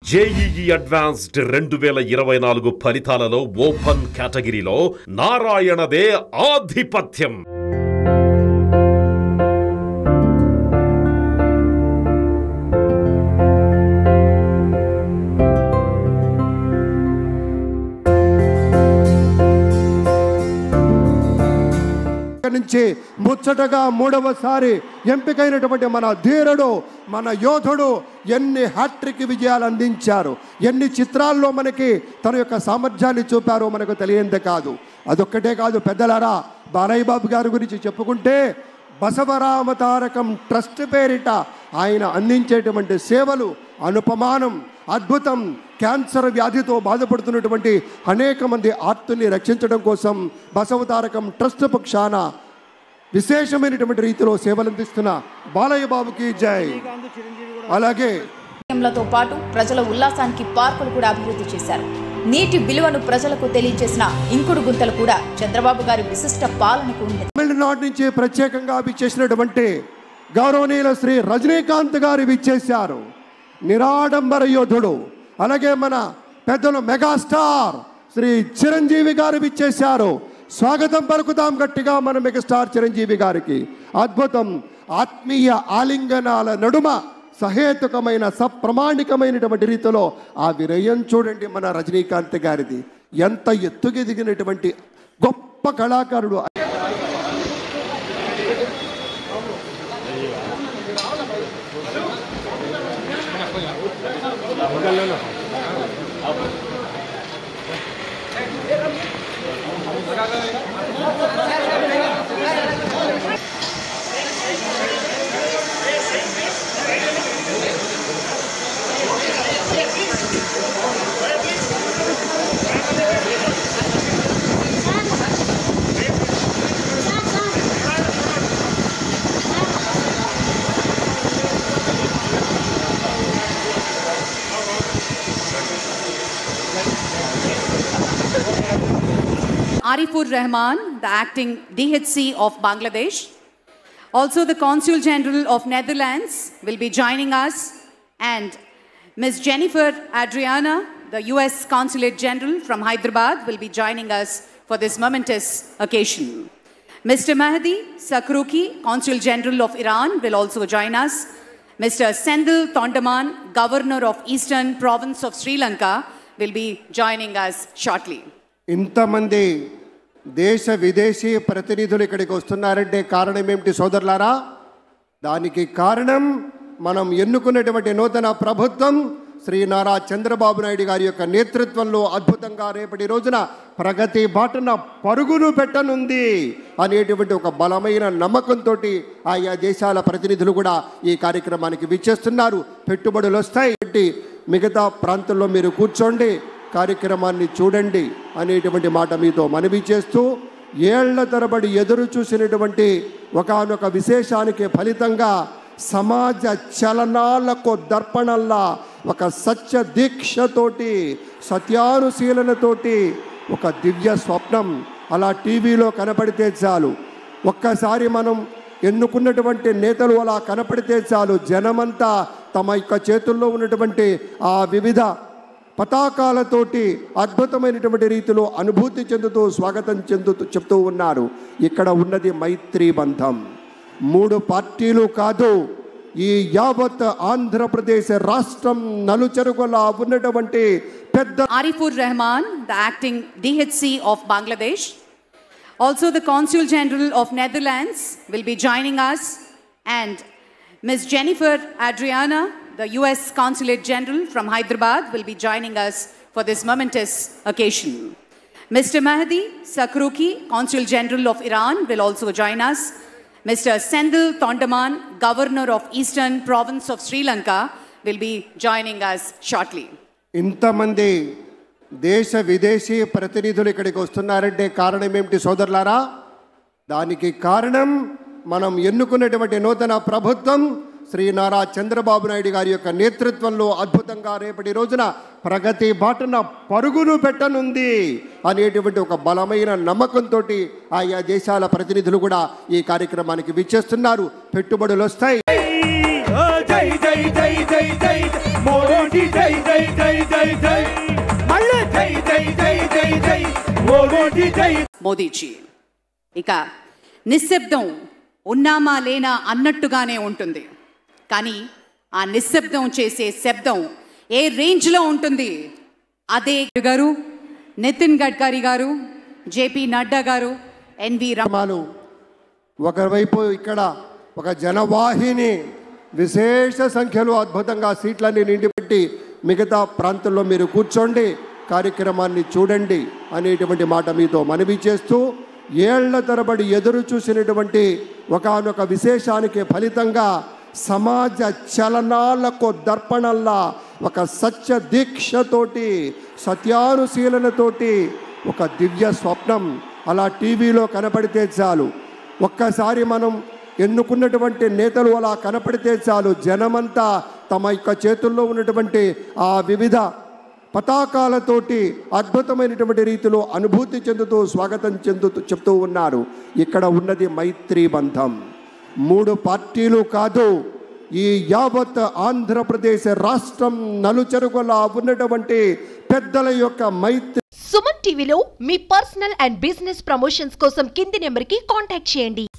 JEE advanced రెండు వేల ఇరవై నాలుగు ఫలితాలలో ఓపెన్ కేటగిరీలో నారాయణదే ఆధిపత్యం ఇక్కడి నుంచి ముచ్చటగా మూడవసారి ఎంపికైనటువంటి మన ధీరుడు మన యోధుడు ఎన్ని హ్యాట్రిక్ విజయాలు అందించారు ఎన్ని చిత్రాల్లో మనకి తన యొక్క సామర్థ్యాన్ని చూపారో మనకు తెలియందే కాదు అదొక్కటే కాదు పెద్దలారా బాలయ్య బాబు గారి గురించి చెప్పుకుంటే బసవరామ తారకం ట్రస్ట్ పేరిట ఆయన అందించేటువంటి సేవలు అనుపమానం అద్భుతం క్యాన్సర్ వ్యాధితో బాధపడుతున్నటువంటి అనేక మంది ఆర్తుల్ని రక్షించడం కోసం బసవతారకం ట్రస్ట్ పక్షాన విశేషమైనటువంటి రీతిలో సేవలు అందిస్తున్న బాలయ్య బాబుకి జై అలాగే లతో పాటు ప్రజల ఉల్లాసానికి పార్కులు కూడా అభివృద్ధి చేశారు నీటి విలువను ప్రజలకు తెలియజేసిన ఇంకుడు గుంతలు కూడా చంద్రబాబు గారి విశిష్ట పాలనకు ఉంది తమిళనాడు నుంచి ప్రత్యేకంగా విచ్చేసినటువంటి గౌరవనీయుల శ్రీ రజనీకాంత్ గారు విచ్చేశారు నిరాడంబర యోధుడు అలాగే మన పెద్దలు మెగాస్టార్ శ్రీ చిరంజీవి గారు విచ్చేశారు స్వాగతం పలుకుతాం గట్టిగా మన మెగాస్టార్ చిరంజీవి గారికి అద్భుతం ఆత్మీయ ఆలింగనాల నడుమ సహేతుకమైన సప్రమాణికమైనటువంటి రీతిలో ఆ విరయం చూడండి మన రజనీకాంత్ గారిది ఎంత ఎత్తుకెదిగినటువంటి గొప్ప కళాకారుడు Arifur Rahman, the acting DHC of Bangladesh. Also, the Consul General of Netherlands will be joining us, and Ms. Jennifer Adriana, the US Consulate General from Hyderabad, will be joining us for this momentous occasion. Mr. Mahdi Sakruki, Consul General of Iran, will also join us. Mr. Sendil Tondaman, Governor of Eastern Province of Sri Lanka, will be joining us shortly. ఇంతమంది దేశ విదేశీ ప్రతినిధులు ఇక్కడికి వస్తున్నారంటే కారణం ఏమిటి సోదరులారా దానికి కారణం మనం ఎన్నుకున్నటువంటి నూతన ప్రభుత్వం శ్రీ నారా చంద్రబాబు నాయుడు గారి యొక్క నేతృత్వంలో అద్భుతంగా రేపటి రోజున ప్రగతి బాటన పరుగులు పెట్టనుంది అనేటువంటి ఒక బలమైన నమ్మకంతో ఆయా దేశాల ప్రతినిధులు కూడా ఈ కార్యక్రమానికి విచ్చేస్తున్నారు పెట్టుబడులు వస్తాయి పెట్టి మిగతా ప్రాంతంలో మీరు కూర్చోండి కార్యక్రమాన్ని చూడండి అనేటువంటి మాట మీతో మనవి చేస్తూ ఏళ్ల తరబడి ఎదురు చూసినటువంటి ఒకానొక విశేషానికి ఫలితంగా సమాజ చలనాలకు దర్పణల్లా ఒక సత్య దీక్షతోటి సత్యానుశీలనతోటి ఒక దివ్య స్వప్నం అలా టీవీలో కనపడితే చాలు ఒక్కసారి మనం ఎన్నుకున్నటువంటి నేతలు అలా కనపడితే చాలు జనమంతా తమ యొక్క చేతుల్లో ఉన్నటువంటి ఆ వివిధ పతాకాలతోటి అద్భుతమైనటువంటి రీతిలో అనుభూతి చెందుతూ స్వాగతం చెందుతూ చెప్తూ ఉన్నారు ఇక్కడ ఉన్నది మైత్రి బంధం మూడు పార్టీలు కాదు ఈ యావత్ ఆంధ్రప్రదేశ్ రాష్ట్రం నలుచెరుగులా ఉన్నటువంటి పెద్ద Arifur Rahman, the acting DHC of Bangladesh. Also, the Consul General of Netherlands will be joining us, and Ms. Jennifer Adriana, the US Consulate General from Hyderabad, will be joining us for this momentous occasion. Mr. Mahdi Sakruki, Consul General of Iran, will also join us. Mr. Sendil Tondaman, Governor of Eastern Province of Sri Lanka, will be joining us shortly. ఇంతమంది దేశ విదేశీ ప్రతినిధులు ఇక్కడికి వస్తున్నారంటే కారణం ఏమిటి సోదరులారా దానికి కారణం మనం ఎన్నుకున్నటువంటి నూతన ప్రభుత్వం శ్రీ నారా చంద్రబాబు నాయుడు గారి యొక్క నేతృత్వంలో అద్భుతంగా రేపటి రోజున ప్రగతి బాటన పరుగులు పెట్టనుంది అనేటువంటి ఒక బలమైన నమ్మకంతో ఆయా దేశాల ప్రతినిధులు కూడా ఈ కార్యక్రమానికి విచ్చేస్తున్నారు పెట్టుబడులు వస్తాయి జై జై జై జై జై మోడీ జై జై జై జై జై మళ్ళీ జై జై జై జై జై మోడీ జై మోదీజీ ఇక నిశ్శబ్దం ఉన్నామా లేనా అన్నట్టుగానే ఉంటుంది కానీ ఆ నిశ్శబ్దం చేసే శబ్దం ఏ రేంజ్లో ఉంటుంది అదే గారు నితిన్ గడ్కరీ గారు జేపీ నడ్డా గారు ఎన్వి రమ కార్యక్రమాలు ఒకవైపు ఇక్కడ ఒక జనవాహిని విశేష సంఖ్యలో అద్భుతంగా సీట్లన్నీ నిండిపెట్టి మిగతా ప్రాంతంలో మీరు కూర్చోండి కార్యక్రమాన్ని చూడండి అనేటువంటి మాట మీతో మనవి చేస్తూ ఏళ్ల తరబడి ఎదురు చూసినటువంటి ఒకానొక విశేషానికి ఫలితంగా సమాజ చలనాలకు దర్పణంలా ఒక సత్య దీక్షతోటి సత్యానుశీలనతోటి ఒక దివ్య స్వప్నం అలా టీవీలో కనపడితే చాలు ఒక్కసారి మనం ఎన్నుకున్నటువంటి నేతలు అలా కనపడితే చాలు జనమంతా తమ యొక్క చేతుల్లో ఉన్నటువంటి ఆ వివిధ పతాకాలతోటి అద్భుతమైనటువంటి రీతిలో అనుభూతి చెందుతూ స్వాగతం చెందుతూ చెప్తూ ఉన్నారు ఇక్కడ ఉన్నది మైత్రీ బంధం మూడు పార్టీలు కాదు ఈ యావత్ ఆంధ్రప్రదేశ్ రాష్ట్రం నలుచెరుగులా ఉన్నటువంటి పెద్దల యొక్క మైత్రి సుమన్ టీవీలో మీ పర్సనల్ అండ్ బిజినెస్ ప్రమోషన్స్ కోసం కింది నెంబర్కి కాంటాక్ట్ చేయండి